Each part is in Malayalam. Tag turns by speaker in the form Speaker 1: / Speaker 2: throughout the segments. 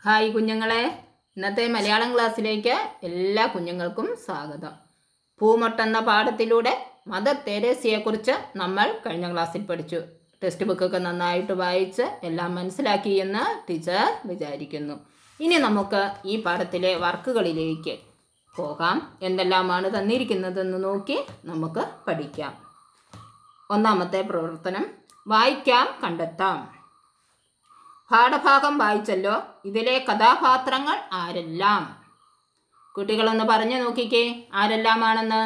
Speaker 1: ഹായ് കുഞ്ഞുങ്ങളെ ഇന്നത്തെ മലയാളം ക്ലാസ്സിലേക്ക് എല്ലാ കുഞ്ഞുങ്ങൾക്കും സ്വാഗതം പൂമൊട്ട് എന്ന പാഠത്തിലൂടെ മദർ തെരേസയെക്കുറിച്ച് നമ്മൾ കഴിഞ്ഞ ക്ലാസ്സിൽ പഠിച്ചു ടെക്സ്റ്റ് ബുക്കൊക്കെ നന്നായിട്ട് വായിച്ച് എല്ലാം മനസ്സിലാക്കി എന്ന് ടീച്ചർ വിചാരിക്കുന്നു ഇനി നമുക്ക് ഈ പാഠത്തിലെ വർക്കുകളിലേക്ക് പോകാം എന്തെല്ലാമാണ് തന്നിരിക്കുന്നതെന്ന് നോക്കി നമുക്ക് പഠിക്കാം ഒന്നാമത്തെ പ്രവർത്തനം വായിക്കാം കണ്ടെത്താം പാഠഭാഗം വായിച്ചല്ലോ ഇതിലെ കഥാപാത്രങ്ങൾ ആരെല്ലാം കുട്ടികളൊന്ന് പറഞ്ഞു നോക്കിക്കേ ആരെല്ലാമാണെന്ന്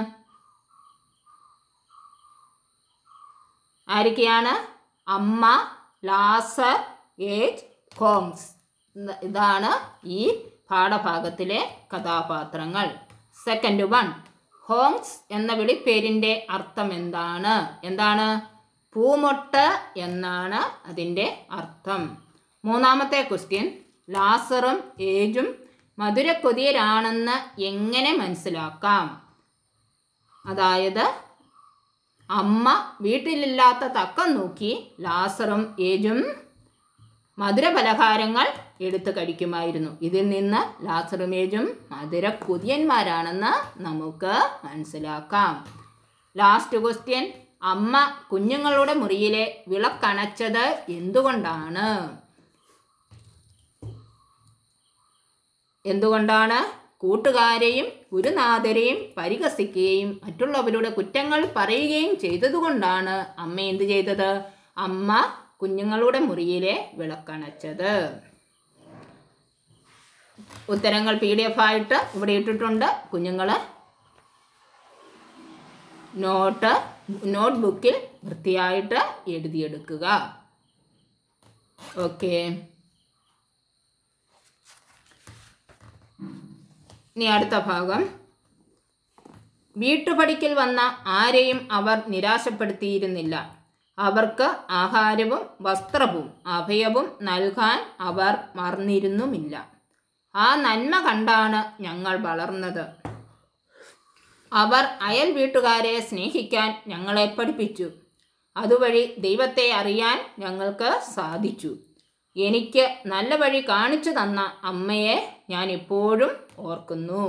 Speaker 1: ആരൊക്കെയാണ് അമ്മ ലാസർ ഏജ് കോങ്സ് ഇത- ഇതാണ് ഈ പാഠഭാഗത്തിലെ കഥാപാത്രങ്ങൾ സെക്കൻഡ് വൺ ഹോങ്സ് എന്ന വിളിപ്പേരിൻ്റെ അർത്ഥം എന്താണ് എന്താണ് പൂമൊട്ട് എന്നാണ് അതിൻ്റെ അർത്ഥം മൂന്നാമത്തെ ക്വസ്റ്റ്യൻ ലാസറും ഏജും മധുരക്കൊതിയരാണെന്ന് എങ്ങനെ മനസ്സിലാക്കാം അതായത് അമ്മ വീട്ടിലില്ലാത്ത തക്കം നോക്കി ലാസറും ഏജും മധുരപലഹാരങ്ങൾ എടുത്ത് കഴിക്കുമായിരുന്നു ഇതിൽ നിന്ന് ലാസറും ഏജും മധുരക്കുതിയന്മാരാണെന്ന് നമുക്ക് മനസ്സിലാക്കാം ലാസ്റ്റ് ക്വസ്റ്റ്യൻ അമ്മ കുഞ്ഞുങ്ങളുടെ മുറിയിലെ വിളക്കണച്ചത് എന്തുകൊണ്ടാണ് എന്തുകൊണ്ടാണ് കൂട്ടുകാരെയും ഗുരുനാഥരെയും പരിഹസിക്കുകയും മറ്റുള്ളവരുടെ കുറ്റങ്ങൾ പറയുകയും ചെയ്തതുകൊണ്ടാണ് അമ്മ എന്ത് ചെയ്തത് അമ്മ കുഞ്ഞുങ്ങളുടെ മുറിയിലെ വിളക്കണച്ചത് ഉത്തരങ്ങൾ പി ഡി എഫ് ആയിട്ട് ഇവിടെ ഇട്ടിട്ടുണ്ട് കുഞ്ഞുങ്ങൾ നോട്ട് നോട്ട് ബുക്കിൽ വൃത്തിയായിട്ട് എഴുതിയെടുക്കുക ഓക്കേ ഇനി അടുത്ത ഭാഗം വീട്ടുപടിക്കൽ വന്ന ആരെയും അവർ നിരാശപ്പെടുത്തിയിരുന്നില്ല അവർക്ക് ആഹാരവും വസ്ത്രവും അഭയവും നൽകാൻ അവർ മറന്നിരുന്നുമില്ല ആ നന്മ കണ്ടാണ് ഞങ്ങൾ വളർന്നത് അവർ അയൽ വീട്ടുകാരെ സ്നേഹിക്കാൻ ഞങ്ങളെ പഠിപ്പിച്ചു അതുവഴി ദൈവത്തെ അറിയാൻ ഞങ്ങൾക്ക് സാധിച്ചു എനിക്ക് നല്ല വഴി കാണിച്ചു തന്ന അമ്മയെ ഞാൻ ഇപ്പോഴും ഓർക്കുന്നു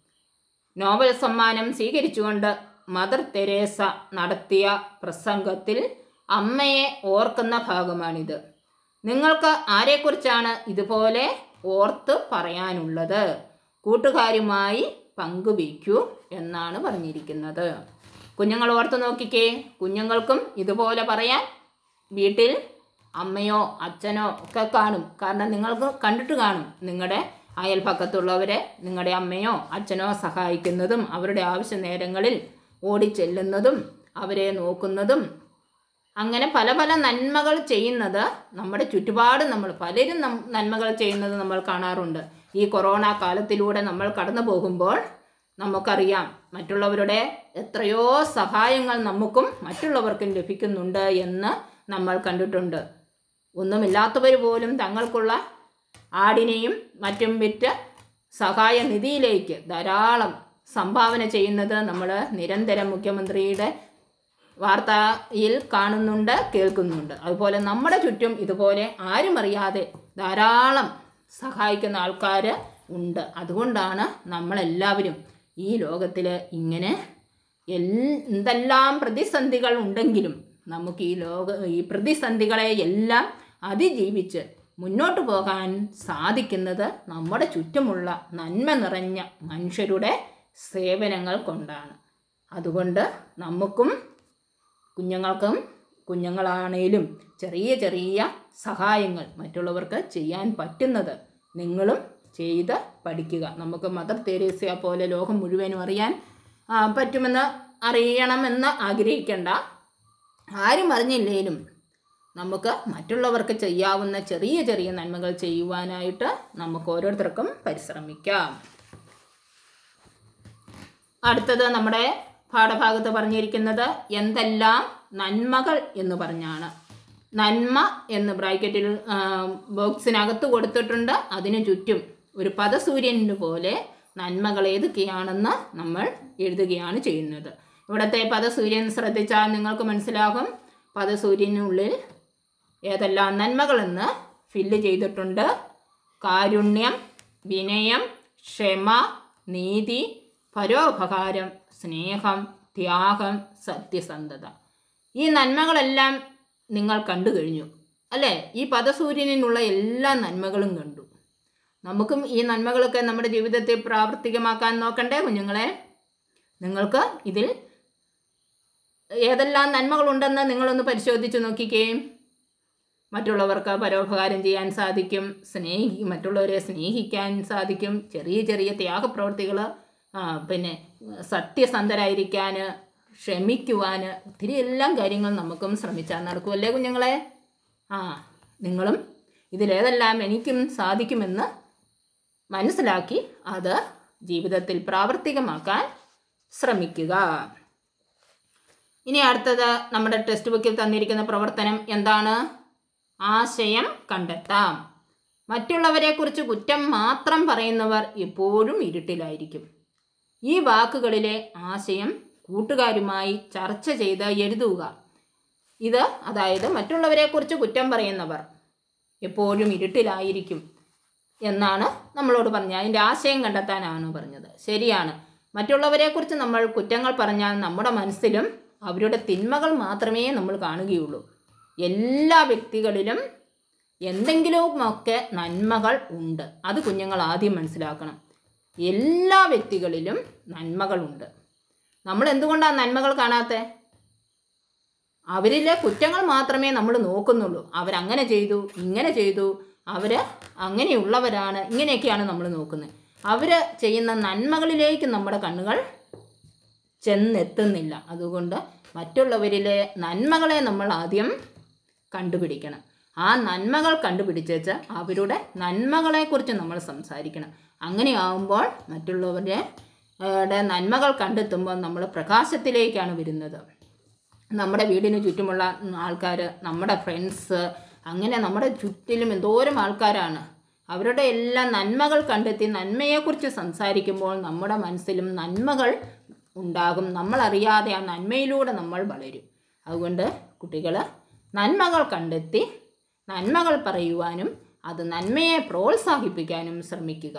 Speaker 1: നോബൽ സമ്മാനം സ്വീകരിച്ചുകൊണ്ട് മദർ തെരേസ നടത്തിയ പ്രസംഗത്തിൽ അമ്മയെ ഓർക്കുന്ന ഭാഗമാണിത് നിങ്ങൾക്ക് ആരെക്കുറിച്ചാണ് ഇതുപോലെ ഓർത്ത് പറയാനുള്ളത് കൂട്ടുകാരുമായി പങ്കുവയ്ക്കൂ എന്നാണ് പറഞ്ഞിരിക്കുന്നത് കുഞ്ഞുങ്ങൾ ഓർത്ത് നോക്കിക്കേ കുഞ്ഞുങ്ങൾക്കും ഇതുപോലെ പറയാൻ വീട്ടിൽ അമ്മയോ അച്ഛനോ ഒക്കെ കാണും കാരണം നിങ്ങൾക്ക് കണ്ടിട്ട് കാണും നിങ്ങളുടെ അയൽപക്കത്തുള്ളവരെ നിങ്ങളുടെ അമ്മയോ അച്ഛനോ സഹായിക്കുന്നതും അവരുടെ ആവശ്യ നേരങ്ങളിൽ ഓടിച്ചെല്ലുന്നതും അവരെ നോക്കുന്നതും അങ്ങനെ പല പല നന്മകൾ ചെയ്യുന്നത് നമ്മുടെ ചുറ്റുപാട് നമ്മൾ പലരും നം- നന്മകൾ ചെയ്യുന്നത് നമ്മൾ കാണാറുണ്ട് ഈ കൊറോണ കാലത്തിലൂടെ നമ്മൾ കടന്നു പോകുമ്പോൾ നമുക്കറിയാം മറ്റുള്ളവരുടെ എത്രയോ സഹായങ്ങൾ നമുക്കും മറ്റുള്ളവർക്കും ലഭിക്കുന്നുണ്ട് എന്ന് നമ്മൾ കണ്ടിട്ടുണ്ട് ഒന്നുമില്ലാത്തവർ പോലും തങ്ങൾക്കുള്ള ആടിനെയും മറ്റും വിറ്റ് സഹായ നിധിയിലേക്ക് ധാരാളം സംഭാവന ചെയ്യുന്നത് നമ്മൾ നിരന്തരം മുഖ്യമന്ത്രിയുടെ വാർത്തയിൽ കാണുന്നുണ്ട് കേൾക്കുന്നുണ്ട് അതുപോലെ നമ്മുടെ ചുറ്റും ഇതുപോലെ ആരും അറിയാതെ ധാരാളം സഹായിക്കുന്ന ആൾക്കാർ ഉണ്ട് അതുകൊണ്ടാണ് നമ്മളെല്ലാവരും ഈ ലോകത്തിൽ ഇങ്ങനെ എൽ എന്തെല്ലാം പ്രതിസന്ധികൾ ഉണ്ടെങ്കിലും നമുക്ക് ഈ ലോക ഈ പ്രതിസന്ധികളെ എല്ലാം അതിജീവിച്ച് മുന്നോട്ട് പോകാൻ സാധിക്കുന്നത് നമ്മുടെ ചുറ്റുമുള്ള നന്മ നിറഞ്ഞ മനുഷ്യരുടെ സേവനങ്ങൾ കൊണ്ടാണ് അതുകൊണ്ട് നമുക്കും കുഞ്ഞുങ്ങൾക്കും കുഞ്ഞുങ്ങളാണേലും ചെറിയ ചെറിയ സഹായങ്ങൾ മറ്റുള്ളവർക്ക് ചെയ്യാൻ പറ്റുന്നത് നിങ്ങളും ചെയ്ത് പഠിക്കുക നമുക്ക് മദർ തെരേസയെ പോലെ ലോകം മുഴുവനും അറിയാൻ ആ, പറ്റുമെന്ന് അറിയണമെന്ന് ആഗ്രഹിക്കേണ്ട ആരും അറിഞ്ഞില്ലേലും നമുക്ക് മറ്റുള്ളവർക്ക് ചെയ്യാവുന്ന ചെറിയ ചെറിയ നന്മകൾ ചെയ്യുവാനായിട്ട് നമുക്ക് ഓരോരുത്തർക്കും പരിശ്രമിക്കാം അടുത്തത് നമ്മുടെ പാഠഭാഗത്ത് പറഞ്ഞിരിക്കുന്നത് എന്തെല്ലാം നന്മകൾ എന്ന് പറഞ്ഞാണ് നന്മ എന്ന് ബ്രാക്കറ്റിൽ ആ, ബോക്സിനകത്ത് കൊടുത്തിട്ടുണ്ട് അതിനു ചുറ്റും ഒരു പദസൂര്യന് പോലെ നന്മകൾ ഏതൊക്കെയാണെന്ന് നമ്മൾ എഴുതുകയാണ് ചെയ്യുന്നത് ഇവിടുത്തെ പദസൂര്യൻ ശ്രദ്ധിച്ചാൽ നിങ്ങൾക്ക് മനസ്സിലാകും പദസൂര്യനുള്ളിൽ ഏതെല്ലാം നന്മകളെന്ന് ഫില്ല് ചെയ്തിട്ടുണ്ട് കാരുണ്യം വിനയം ക്ഷമ നീതി പരോപകാരം സ്നേഹം ത്യാഗം സത്യസന്ധത ഈ നന്മകളെല്ലാം നിങ്ങൾ കണ്ടു കഴിഞ്ഞു അല്ലേ ഈ പദസൂര്യനിലുള്ള എല്ലാ നന്മകളും കണ്ടു നമുക്കും ഈ നന്മകളൊക്കെ നമ്മുടെ ജീവിതത്തിൽ പ്രാവർത്തികമാക്കാൻ നോക്കണ്ടേ കുഞ്ഞുങ്ങളെ നിങ്ങൾക്ക് ഇതിൽ ഏതെല്ലാം നന്മകളുണ്ടെന്ന് നിങ്ങളൊന്ന് പരിശോധിച്ച് നോക്കിക്കേ മറ്റുള്ളവർക്ക് പരോപകാരം ചെയ്യാൻ സാധിക്കും സ്നേഹി മറ്റുള്ളവരെ സ്നേഹിക്കാൻ സാധിക്കും ചെറിയ ചെറിയ ത്യാഗപ്രവർത്തികൾ പിന്നെ സത്യസന്ധരായിരിക്കാൻ ക്ഷമിക്കുവാൻ ഒത്തിരി എല്ലാം കാര്യങ്ങൾ നമുക്കും ശ്രമിച്ചാൽ നടക്കുമല്ലേ കുഞ്ഞുങ്ങളെ ആ നിങ്ങളും ഇതിലേതെല്ലാം എനിക്കും സാധിക്കുമെന്ന് മനസ്സിലാക്കി അത് ജീവിതത്തിൽ പ്രാവർത്തികമാക്കാൻ ശ്രമിക്കുക ഇനി അടുത്തത് നമ്മുടെ ടെക്സ്റ്റ് ബുക്കിൽ തന്നിരിക്കുന്ന പ്രവർത്തനം എന്താണ് ആശയം കണ്ടെത്താം മറ്റുള്ളവരെക്കുറിച്ച് കുറ്റം മാത്രം പറയുന്നവർ എപ്പോഴും ഇരുട്ടിലായിരിക്കും ഈ വാക്കുകളിലെ ആശയം കൂട്ടുകാരുമായി ചർച്ച ചെയ്ത് എഴുതുക ഇത് അതായത് മറ്റുള്ളവരെക്കുറിച്ച് കുറ്റം പറയുന്നവർ എപ്പോഴും ഇരുട്ടിലായിരിക്കും എന്നാണ് നമ്മളോട് പറഞ്ഞത് അതിൻ്റെ ആശയം കണ്ടെത്താനാണ് പറഞ്ഞത് ശരിയാണ് മറ്റുള്ളവരെക്കുറിച്ച് നമ്മൾ കുറ്റങ്ങൾ പറഞ്ഞാൽ നമ്മുടെ മനസ്സിലും അവരുടെ തിന്മകൾ മാത്രമേ നമ്മൾ കാണുകയുള്ളൂ എല്ലാ വ്യക്തികളിലും എന്തെങ്കിലുമൊക്കെ നന്മകൾ ഉണ്ട് അത് കുഞ്ഞുങ്ങൾ ആദ്യം മനസ്സിലാക്കണം എല്ലാ വ്യക്തികളിലും നന്മകളുണ്ട് നമ്മൾ എന്തുകൊണ്ടാണ് നന്മകൾ കാണാത്തത് അവരിലെ കുറ്റങ്ങൾ മാത്രമേ നമ്മൾ നോക്കുന്നുള്ളൂ അവരങ്ങനെ ചെയ്തു ഇങ്ങനെ ചെയ്തു അവർ അങ്ങനെയുള്ളവരാണ് ഇങ്ങനെയൊക്കെയാണ് നമ്മൾ നോക്കുന്നത് അവർ ചെയ്യുന്ന നന്മകളിലേക്ക് നമ്മുടെ കണ്ണുകൾ ചെന്നെത്തുന്നില്ല അതുകൊണ്ട് മറ്റുള്ളവരിലെ നന്മകളെ നമ്മൾ ആദ്യം കണ്ടുപിടിക്കണം ആ നന്മകൾ കണ്ടുപിടിച്ചേച്ച് അവരുടെ നന്മകളെക്കുറിച്ച് നമ്മൾ സംസാരിക്കണം അങ്ങനെയാവുമ്പോൾ മറ്റുള്ളവരുടെ ടെ നന്മകൾ കണ്ടെത്തുമ്പോൾ നമ്മൾ പ്രകാശത്തിലേക്കാണ് വരുന്നത് നമ്മുടെ വീടിന് ചുറ്റുമുള്ള ആൾക്കാർ നമ്മുടെ ഫ്രണ്ട്സ് അങ്ങനെ നമ്മുടെ ചുറ്റിലും എന്തോരം ആൾക്കാരാണ് അവരുടെ എല്ലാ നന്മകൾ കണ്ടെത്തി നന്മയെക്കുറിച്ച് സംസാരിക്കുമ്പോൾ നമ്മുടെ മനസ്സിലും നന്മകൾ ഉണ്ടാകും നമ്മളറിയാതെ ആ നന്മയിലൂടെ നമ്മൾ വളരും അതുകൊണ്ട് കുട്ടികൾ നന്മകൾ കണ്ടെത്തി നന്മകൾ പറയുവാനും അത് നന്മയെ പ്രോത്സാഹിപ്പിക്കാനും ശ്രമിക്കുക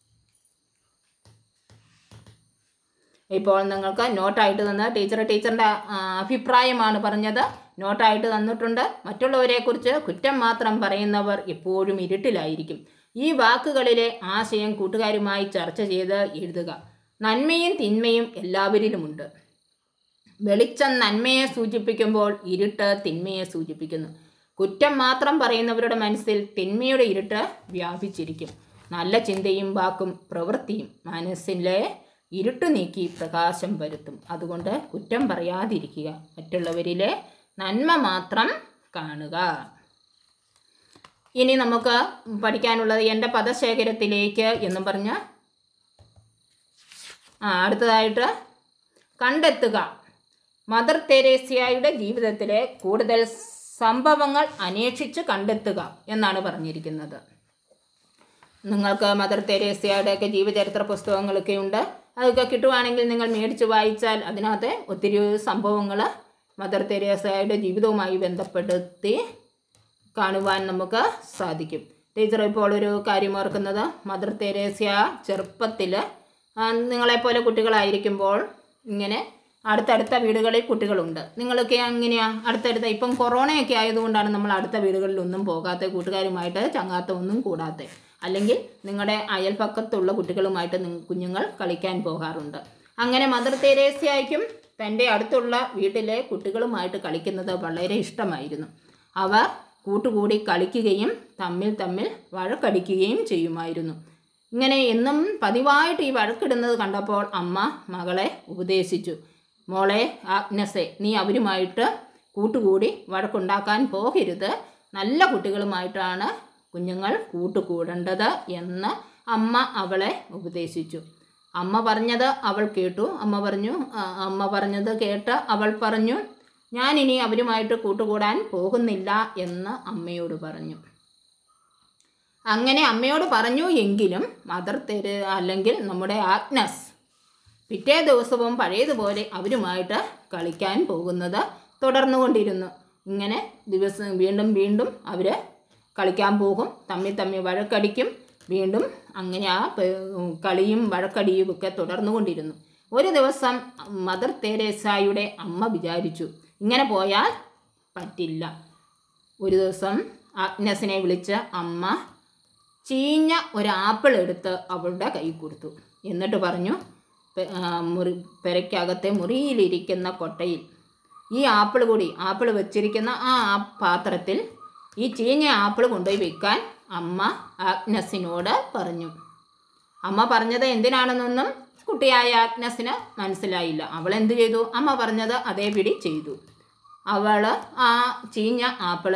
Speaker 1: ഇപ്പോൾ നിങ്ങൾക്ക് നോട്ടായിട്ട് തന്ന ടീച്ചർ ടീച്ചറിൻ്റെ ആ, അഭിപ്രായമാണ് പറഞ്ഞത് നോട്ടായിട്ട് തന്നിട്ടുണ്ട് മറ്റുള്ളവരെക്കുറിച്ച് കുറ്റം മാത്രം പറയുന്നവർ എപ്പോഴും ഇരുട്ടിലായിരിക്കും ഈ വാക്കുകളിലെ ആശയം കൂട്ടുകാരുമായി ചർച്ച ചെയ്ത് എഴുതുക നന്മയും തിന്മയും എല്ലാവരിലുമുണ്ട് വെളിച്ചം നന്മയെ സൂചിപ്പിക്കുമ്പോൾ ഇരുട്ട് തിന്മയെ സൂചിപ്പിക്കുന്നു കുറ്റം മാത്രം പറയുന്നവരുടെ മനസ്സിൽ തിന്മയുടെ ഇരുട്ട് വ്യാപിച്ചിരിക്കും നല്ല ചിന്തയും വാക്കും പ്രവൃത്തിയും മനസ്സിലെ ഇരുട്ട് നീക്കി പ്രകാശം വരുത്തും അതുകൊണ്ട് കുറ്റം പറയാതിരിക്കുക മറ്റുള്ളവരിലെ നന്മ മാത്രം കാണുക ഇനി നമുക്ക് പഠിക്കാനുള്ളത് എൻ്റെ പദശേഖരത്തിലേക്ക് എന്നും പറഞ്ഞ് ആ അടുത്തതായിട്ട് കണ്ടെത്തുക മദർ തെരേസ്യയുടെ ജീവിതത്തിലെ കൂടുതൽ സംഭവങ്ങൾ അന്വേഷിച്ച് കണ്ടെത്തുക എന്നാണ് പറഞ്ഞിരിക്കുന്നത് നിങ്ങൾക്ക് മദർ തെരേസ്യയുടെയൊക്കെ ജീവചരിത്ര പുസ്തകങ്ങളൊക്കെ ഉണ്ട് അതൊക്കെ കിട്ടുവാണെങ്കിൽ നിങ്ങൾ മേടിച്ച് വായിച്ചാൽ അതിനകത്ത് ഒത്തിരി സംഭവങ്ങൾ മദർ തെരേസയുടെ ജീവിതവുമായി ബന്ധപ്പെടുത്തി കാണുവാൻ നമുക്ക് സാധിക്കും ടീച്ചർ ഇപ്പോൾ ഒരു കാര്യം ഓർക്കുന്നത് മദർ തെരേസ്യ ചെറുപ്പത്തിൽ നിങ്ങളെപ്പോലെ കുട്ടികളായിരിക്കുമ്പോൾ ഇങ്ങനെ അടുത്തടുത്ത വീടുകളിൽ കുട്ടികളുണ്ട് നിങ്ങളൊക്കെ എങ്ങനെയാ അടുത്തടുത്ത ഇപ്പം കൊറോണയൊക്കെ ആയതുകൊണ്ടാണ് നമ്മൾ അടുത്ത വീടുകളിലൊന്നും പോകാത്ത കൂട്ടുകാരുമായിട്ട് ചങ്ങാത്ത ഒന്നും കൂടാത്ത അല്ലെങ്കിൽ നിങ്ങളുടെ അയൽപക്കത്തുള്ള കുട്ടികളുമായിട്ട് നിങ്ങ- കുഞ്ഞുങ്ങൾ കളിക്കാൻ പോകാറുണ്ട് അങ്ങനെ മദർ തെരേസ്യയ്ക്കും തൻ്റെ അടുത്തുള്ള വീട്ടിലെ കുട്ടികളുമായിട്ട് കളിക്കുന്നത് വളരെ ഇഷ്ടമായിരുന്നു അവർ കൂട്ടുകൂടി കളിക്കുകയും തമ്മിൽ തമ്മിൽ വഴക്കടിക്കുകയും ചെയ്യുമായിരുന്നു ഇങ്ങനെ എന്നും പതിവായിട്ട് ഈ വഴക്കിടുന്നത് കണ്ടപ്പോൾ അമ്മ മകളെ ഉപദേശിച്ചു മോളെ ആഗ്നസെ നീ അവരുമായിട്ട് കൂട്ടുകൂടി വഴക്കുണ്ടാക്കാൻ പോകരുത് നല്ല കുട്ടികളുമായിട്ടാണ് കുഞ്ഞുങ്ങൾ കൂട്ടുകൂടേണ്ടത് എന്ന് അമ്മ അവളെ ഉപദേശിച്ചു അമ്മ പറഞ്ഞത് അവൾ കേട്ടു അമ്മ പറഞ്ഞു ആ, അമ്മ പറഞ്ഞത് കേട്ട് അവൾ പറഞ്ഞു ഞാനിനി അവരുമായിട്ട് കൂട്ടുകൂടാൻ പോകുന്നില്ല എന്ന് അമ്മയോട് പറഞ്ഞു അങ്ങനെ അമ്മയോട് പറഞ്ഞു എങ്കിലും മദർ തെര് അല്ലെങ്കിൽ നമ്മുടെ ആഗ്നസ് പിറ്റേ ദിവസവും പഴയതുപോലെ അവരുമായിട്ട് കളിക്കാൻ പോകുന്നത് തുടർന്നുകൊണ്ടിരുന്നു ഇങ്ങനെ ദിവസം വീണ്ടും വീണ്ടും അവർ കളിക്കാൻ പോകും തമ്മിൽ തമ്മിൽ വഴക്കടിക്കും വീണ്ടും അങ്ങനെ ആ പെ- കളിയും വഴക്കടിയും ഒക്കെ തുടർന്നുകൊണ്ടിരുന്നു ഒരു ദിവസം മദർ തെരേസായുടെ അമ്മ വിചാരിച്ചു ഇങ്ങനെ പോയാൽ പറ്റില്ല ഒരു ദിവസം ആഗ്നസിനെ വിളിച്ച് അമ്മ ചീഞ്ഞ ഒരു ആപ്പിൾ എടുത്ത് അവളുടെ കൈ കൊടുത്തു എന്നിട്ട് പറഞ്ഞു "പെ- ആ, മുറി പെരയ്ക്കകത്തെ മുറിയിലിരിക്കുന്ന കൊട്ടയിൽ ഈ ആപ്പിൾ കൂടി ആപ്പിൾ വെച്ചിരിക്കുന്ന ആ ആ പാത്രത്തിൽ ഈ ചീഞ്ഞ ആപ്പിൾ കൊണ്ടുപോയി വെക്കാൻ അമ്മ ആഗ്നസിനോട് പറഞ്ഞു അമ്മ പറഞ്ഞത് എന്തിനാണെന്നൊന്നും കുട്ടിയായ ആഗ്നസിന് മനസ്സിലായില്ല അവൾ എന്ത് ചെയ്തു അമ്മ പറഞ്ഞത് അതേപിടി ചെയ്തു അവൾ ആ ചീഞ്ഞ ആപ്പിള്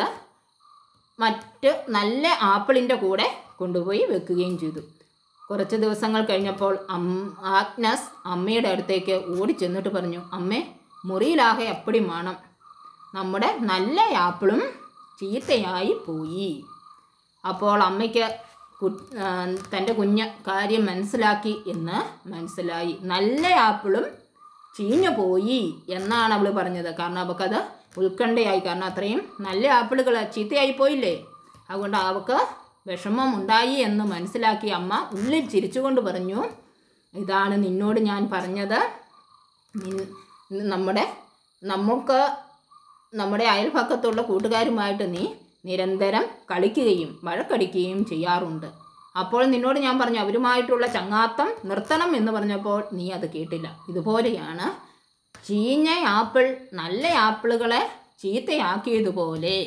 Speaker 1: മറ്റ് നല്ല ആപ്പിളിൻ്റെ കൂടെ കൊണ്ടുപോയി വെക്കുകയും ചെയ്തു കുറച്ച് ദിവസങ്ങൾ കഴിഞ്ഞപ്പോൾ അം ആഗ്നസ് അമ്മയുടെ അടുത്തേക്ക് ഓടി ചെന്നിട്ട് പറഞ്ഞു അമ്മേ മുറിയിലാകെ അപ്പടി മണം നമ്മുടെ നല്ല ആപ്പിളും ചീത്തയായി പോയി അപ്പോൾ അമ്മയ്ക്ക് കു- ആ, തൻ്റെ കുഞ്ഞ് കാര്യം മനസ്സിലാക്കി എന്ന് മനസ്സിലായി നല്ല ആപ്പിളും ചീഞ്ഞു പോയി എന്നാണ് അവൾ പറഞ്ഞത് കാരണം അവൾക്കത് ഉത്കണ്ഠയായി കാരണം അത്രയും നല്ല ആപ്പിളുകൾ ചീത്തയായി പോയില്ലേ അതുകൊണ്ട് അവൾക്ക് വിഷമം ഉണ്ടായി എന്ന് മനസ്സിലാക്കി അമ്മ ഉള്ളിൽ ചിരിച്ചുകൊണ്ട് പറഞ്ഞു ഇതാണ് നിന്നോട് ഞാൻ പറഞ്ഞത് നിൻ- നമ്മുടെ നമുക്ക് നമ്മുടെ അയൽപക്കത്തുള്ള കൂട്ടുകാരുമായിട്ട് നീ നിരന്തരം കളിക്കുകയും വഴക്കടിക്കുകയും ചെയ്യാറുണ്ട് അപ്പോൾ നിന്നോട് ഞാൻ പറഞ്ഞു അവരുമായിട്ടുള്ള ചങ്ങാത്തം നിർത്തണം എന്ന് പറഞ്ഞപ്പോൾ നീ അത് കേട്ടില്ല ഇതുപോലെയാണ് ചീഞ്ഞ ആപ്പിൾ നല്ല ആപ്പിളുകളെ ചീത്തയാക്കിയതുപോലെ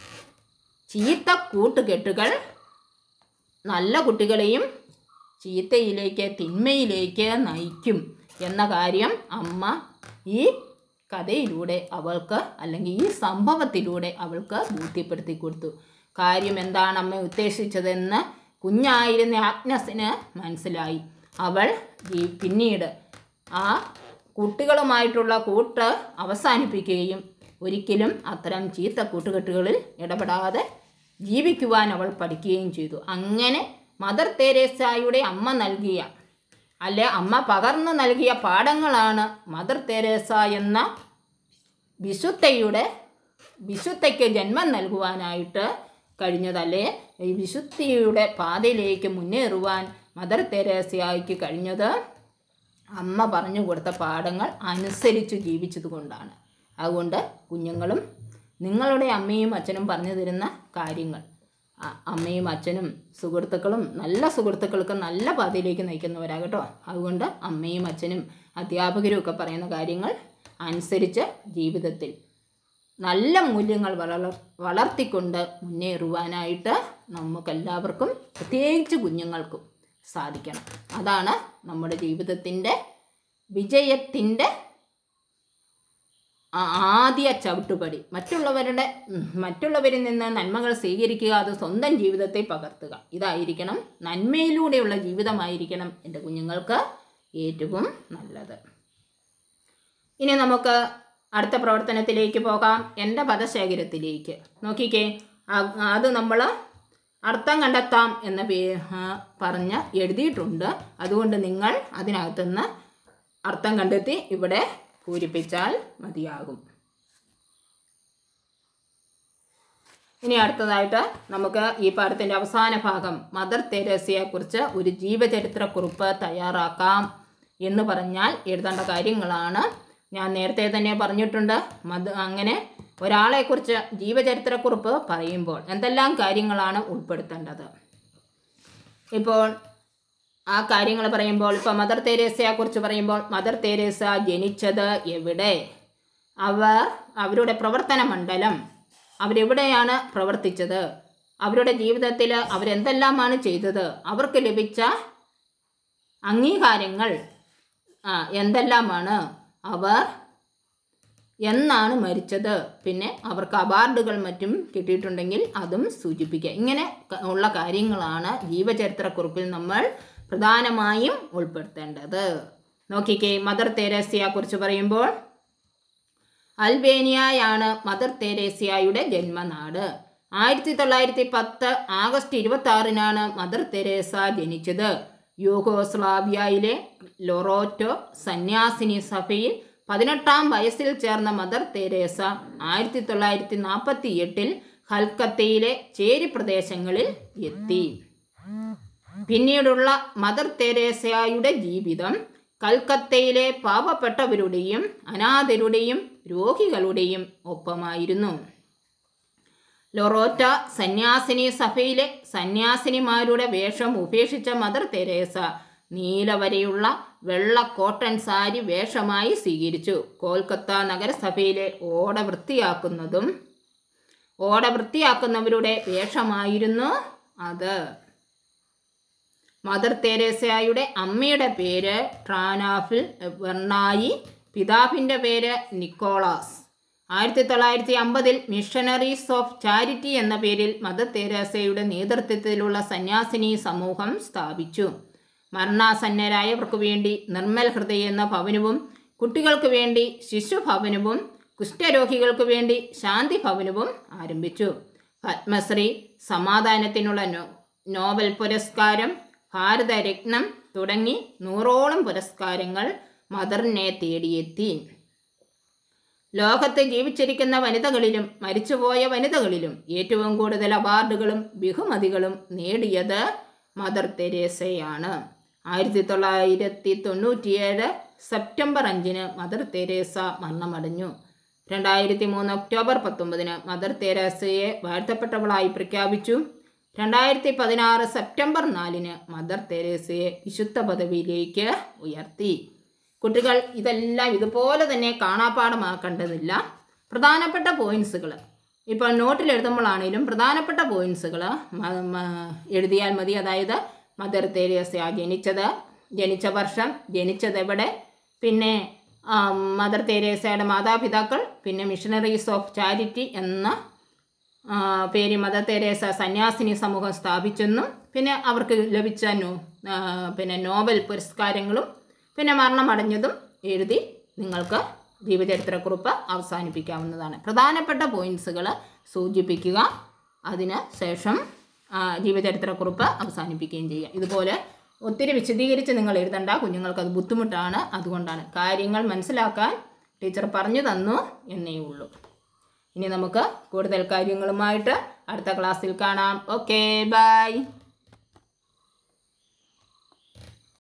Speaker 1: ചീത്ത കൂട്ടുകെട്ടുകൾ നല്ല കുട്ടികളെയും ചീത്തയിലേക്ക് തിന്മയിലേക്ക് നയിക്കും എന്ന കാര്യം അമ്മ ഈ കഥയിലൂടെ അവൾക്ക് അല്ലെങ്കിൽ ഈ സംഭവത്തിലൂടെ അവൾക്ക് ബോധ്യപ്പെടുത്തി കൊടുത്തു കാര്യം എന്താണ് അമ്മ ഉദ്ദേശിച്ചതെന്ന് കുഞ്ഞായിരുന്ന ആഗ്നസിന് മനസ്സിലായി അവൾ ഈ പിന്നീട് ആ കുട്ടികളുമായിട്ടുള്ള കൂട്ട് അവസാനിപ്പിക്കുകയും ഒരിക്കലും അത്തരം ചീത്ത കൂട്ടുകെട്ടുകളിൽ ഇടപെടാതെ ജീവിക്കുവാൻ അവൾ പഠിക്കുകയും ചെയ്തു അങ്ങനെ മദർ തെരേസായുടെ അമ്മ നൽകിയ അല്ലെ അമ്മ പകർന്നു നൽകിയ പാഠങ്ങളാണ് മദർ തെരേസ എന്ന വിശുദ്ധയുടെ വിശുദ്ധയ്ക്ക് ജന്മം നൽകുവാനായിട്ട് കഴിഞ്ഞതല്ലേ ഈ വിശുദ്ധിയുടെ പാതയിലേക്ക് മുന്നേറുവാൻ മദർ തെരേസയ്ക്ക് കഴിഞ്ഞത് അമ്മ പറഞ്ഞു കൊടുത്ത പാഠങ്ങൾ അനുസരിച്ച് ജീവിച്ചത് കൊണ്ടാണ് അതുകൊണ്ട് കുഞ്ഞുങ്ങളും നിങ്ങളുടെ അമ്മയും അച്ഛനും പറഞ്ഞു തരുന്ന കാര്യങ്ങൾ അ- അമ്മയും അച്ഛനും സുഹൃത്തുക്കളും നല്ല സുഹൃത്തുക്കൾക്ക് നല്ല പാതയിലേക്ക് നയിക്കുന്നവരാ കേട്ടോ അതുകൊണ്ട് അമ്മയും അച്ഛനും അധ്യാപകരും ഒക്കെ പറയുന്ന കാര്യങ്ങൾ അനുസരിച്ച് ജീവിതത്തിൽ നല്ല മൂല്യങ്ങൾ വളർ വളർത്തിക്കൊണ്ട് മുന്നേറുവാനായിട്ട് നമുക്കെല്ലാവർക്കും പ്രത്യേകിച്ച് കുഞ്ഞുങ്ങൾക്കും സാധിക്കണം അതാണ് നമ്മുടെ ജീവിതത്തിൻ്റെ വിജയത്തിൻ്റെ ആ- ആദ്യ ചവിട്ടുപടി മറ്റുള്ളവരുടെ ഉം, മറ്റുള്ളവരിൽ നിന്ന് നന്മകൾ സ്വീകരിക്കുക അത് സ്വന്തം ജീവിതത്തെ പകർത്തുക ഇതായിരിക്കണം നന്മയിലൂടെയുള്ള ജീവിതമായിരിക്കണം എൻ്റെ കുഞ്ഞുങ്ങൾക്ക് ഏറ്റവും നല്ലത് ഇനി നമുക്ക് അടുത്ത പ്രവർത്തനത്തിലേക്ക് പോകാം എൻ്റെ പദശേഖരത്തിലേക്ക് നോക്കിക്കേ ആ- അത് നമ്മൾ അർത്ഥം കണ്ടെത്താം എന്ന പേ ആ, പറഞ്ഞ് എഴുതിയിട്ടുണ്ട് അതുകൊണ്ട് നിങ്ങൾ അതിനകത്തുനിന്ന് അർത്ഥം കണ്ടെത്തി ഇവിടെ പൂരിപ്പിച്ചാൽ മതിയാകും ഇനി അടുത്തതായിട്ട് നമുക്ക് ഈ പാഠത്തിൻ്റെ അവസാന ഭാഗം മദർ തെരേസയെക്കുറിച്ച് ഒരു ജീവചരിത്രക്കുറിപ്പ് തയ്യാറാക്കാം എന്ന് പറഞ്ഞാൽ എഴുതേണ്ട കാര്യങ്ങളാണ് ഞാൻ നേരത്തെ തന്നെ പറഞ്ഞിട്ടുണ്ട് മദ അങ്ങനെ ഒരാളെക്കുറിച്ച് ജീവചരിത്രക്കുറിപ്പ് പറയുമ്പോൾ എന്തെല്ലാം കാര്യങ്ങളാണ് ഉൾപ്പെടുത്തേണ്ടത് ഇപ്പോൾ ആ കാര്യങ്ങൾ പറയുമ്പോൾ ഇപ്പോൾ മദർ തെരേസയെക്കുറിച്ച് പറയുമ്പോൾ മദർ തെരേസ ജനിച്ചത് എവിടെ അവർ അവരുടെ പ്രവർത്തന മണ്ഡലം അവരെവിടെയാണ് പ്രവർത്തിച്ചത് അവരുടെ ജീവിതത്തിൽ അവരെന്തെല്ലാമാണ് ചെയ്തത് അവർക്ക് ലഭിച്ച അംഗീകാരങ്ങൾ ആ, എന്തെല്ലാമാണ് അവർ എന്നാണ് മരിച്ചത് പിന്നെ അവർക്ക് അവാർഡുകൾ മറ്റും കിട്ടിയിട്ടുണ്ടെങ്കിൽ അതും സൂചിപ്പിക്കുക ഇങ്ങനെ ക- ഉള്ള കാര്യങ്ങളാണ് ജീവചരിത്രക്കുറിപ്പിൽ നമ്മൾ പ്രധാനമായും ഉൾപ്പെടുത്തേണ്ടത് നോക്കിക്കേ മദർ തെരേസയെക്കുറിച്ച് പറയുമ്പോൾ അൽബേനിയയാണ് മദർ തെരേസ്യയുടെ ജന്മനാട് ആയിരത്തി തൊള്ളായിരത്തി പത്ത് ആഗസ്റ്റ് ഇരുപത്തി ആറിനാണ് മദർ തെരേസ ജനിച്ചത് യൂഗോസ്ലാവിയയിലെ ലൊറോറ്റോ സന്യാസിനി സഭയിൽ പതിനെട്ടാം വയസ്സിൽ ചേർന്ന മദർ തെരേസ ആയിരത്തി തൊള്ളായിരത്തി നാൽപ്പത്തി എട്ടിൽ കൽക്കത്തയിലെ ചേരി പ്രദേശങ്ങളിൽ എത്തി പിന്നീടുള്ള മദർ തെരേസയുടെ ജീവിതം കൽക്കത്തയിലെ പാവപ്പെട്ടവരുടെയും അനാഥരുടെയും രോഗികളുടെയും ഒപ്പമായിരുന്നു ലൊറോറ്റ സന്യാസിനി സഭയിലെ സന്യാസിനിമാരുടെ വേഷം ഉപേക്ഷിച്ച മദർ തെരേസ നീലവരെയുള്ള വെള്ള കോട്ടൺ സാരി വേഷമായി സ്വീകരിച്ചു കോൽക്കത്ത നഗരസഭയിലെ ഓട വൃത്തിയാക്കുന്നതും ഓട വൃത്തിയാക്കുന്നവരുടെ വേഷമായിരുന്നു അത് മദർ തെരേസയുടെ അമ്മയുടെ പേര് ട്രാനാഫിൽ വെർണായി പിതാവിൻ്റെ പേര് നിക്കോളാസ് ആയിരത്തി തൊള്ളായിരത്തി അമ്പതിൽ മിഷണറീസ് ഓഫ് ചാരിറ്റി എന്ന പേരിൽ മദർ തെരേസയുടെ നേതൃത്വത്തിലുള്ള സന്യാസിനി സമൂഹം സ്ഥാപിച്ചു മരണാസന്നരായവർക്ക് വേണ്ടി നിർമ്മൽ ഹൃദയ എന്ന ഭവനവും കുട്ടികൾക്ക് വേണ്ടി ശിശുഭവനവും കുഷ്ഠരോഗികൾക്ക് വേണ്ടി ശാന്തി ഭവനവും ആരംഭിച്ചു പത്മശ്രീ സമാധാനത്തിനുള്ള നോ നോബൽ പുരസ്കാരം ഭാരതരത്നം തുടങ്ങി നൂറോളം പുരസ്കാരങ്ങൾ മദറിനെ തേടിയെത്തി ലോകത്ത് ജീവിച്ചിരിക്കുന്ന വനിതകളിലും മരിച്ചുപോയ വനിതകളിലും ഏറ്റവും കൂടുതൽ അവാർഡുകളും ബഹുമതികളും നേടിയത് മദർ തെരേസയാണ് ആയിരത്തി തൊള്ളായിരത്തി തൊണ്ണൂറ്റിയേഴ് സെപ്റ്റംബർ അഞ്ചിന് മദർ തെരേസ മരണമടഞ്ഞു രണ്ടായിരത്തി മൂന്ന് ഒക്ടോബർ പത്തൊമ്പതിന് മദർ തെരേസയെ വാഴ്ത്തപ്പെട്ടവളായി പ്രഖ്യാപിച്ചു രണ്ടായിരത്തി പതിനാറ് സെപ്റ്റംബർ നാലിന് മദർ തെരേസയെ വിശുദ്ധ പദവിയിലേക്ക് ഉയർത്തി കുട്ടികൾ ഇതെല്ലാം ഇതുപോലെ തന്നെ കാണാപ്പാടമാക്കേണ്ടതില്ല പ്രധാനപ്പെട്ട പോയിൻസുകൾ ഇപ്പോൾ നോട്ടിൽ എഴുതുമ്പോഴാണേലും പ്രധാനപ്പെട്ട പോയിൻസുകൾ എഴുതിയാൽ മതി അതായത് മദർ തെരേസ ജനിച്ചത് ജനിച്ച വർഷം ജനിച്ചതെവിടെ പിന്നെ ആ, മദർ തെരേസയുടെ മാതാപിതാക്കൾ പിന്നെ മിഷണറീസ് ഓഫ് ചാരിറ്റി എന്ന ആ, പേര് മദർ തെരേസ സന്യാസിനി സമൂഹം സ്ഥാപിച്ചെന്നും പിന്നെ അവർക്ക് ലഭിച്ച നോ ആ, പിന്നെ നോബൽ പുരസ്കാരങ്ങളും പിന്നെ മരണമടഞ്ഞതും എഴുതി നിങ്ങൾക്ക് ജീവചരിത്രക്കുറിപ്പ് അവസാനിപ്പിക്കാവുന്നതാണ് പ്രധാനപ്പെട്ട പോയിൻസുകൾ സൂചിപ്പിക്കുക അതിന് ശേഷം ആ, ജീവചരിത്രക്കുറിപ്പ് അവസാനിപ്പിക്കുകയും ചെയ്യുക ഇതുപോലെ ഒത്തിരി വിശദീകരിച്ച് നിങ്ങൾ എഴുതണ്ട കുഞ്ഞുങ്ങൾക്ക് അത് ബുദ്ധിമുട്ടാണ് അതുകൊണ്ടാണ് കാര്യങ്ങൾ മനസ്സിലാക്കാൻ ടീച്ചർ പറഞ്ഞു തന്നു എന്നേ ഉള്ളൂ ഇനി നമുക്ക് കൂടുതൽ കാര്യങ്ങളുമായിട്ട് അടുത്ത ക്ലാസ്സിൽ കാണാം ഓക്കെ ബൈ